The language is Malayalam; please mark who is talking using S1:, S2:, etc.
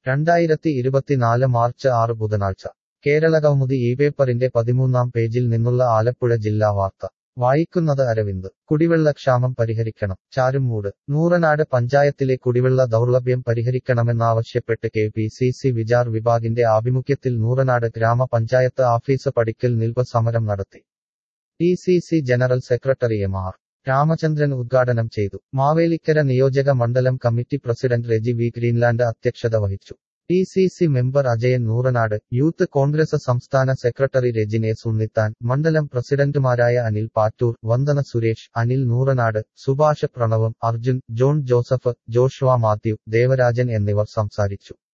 S1: രണ്ടായിരത്തി ഇരുപത്തിനാല് മാർച്ച് ആറ് ബുധനാഴ്ച കേരളകൗമുദി ഈ പേപ്പറിന്റെ പതിമൂന്നാം പേജിൽ നിന്നുള്ള ആലപ്പുഴ ജില്ലാ വാർത്ത വായിക്കുന്നത് അരവിന്ദ് കുടിവെള്ളക്ഷാമം പരിഹരിക്കണം ചാരുമൂട് നൂറനാട് പഞ്ചായത്തിലെ കുടിവെള്ള ദൗർലഭ്യം പരിഹരിക്കണമെന്നാവശ്യപ്പെട്ട് K P C C Vichar വിഭാഗിന്റെ ആഭിമുഖ്യത്തിൽ നൂറനാട് ഗ്രാമപഞ്ചായത്ത് ആഫീസ് പടിക്കൽ നിൽപ്പ് സമരം നടത്തി D C C general secretary M R Ramachandran ഉദ്ഘാടനം ചെയ്തു മാവേലിക്കര നിയോജക മണ്ഡലം committee president Reji V Greenland അധ്യക്ഷത വഹിച്ചു D C C member Ajayan Nooranad youth Congress സംസ്ഥാന സെക്രട്ടറി രജിനെ സുന്നിത്താൻ മണ്ഡലം പ്രസിഡന്റുമാരായ അനിൽ പാറ്റൂർ വന്ദന സുരേഷ് അനിൽ നൂറനാട് സുഭാഷ് പ്രണവും Arjun John Joseph Joshua Mathew Devarajan എന്നിവർ സംസാരിച്ചു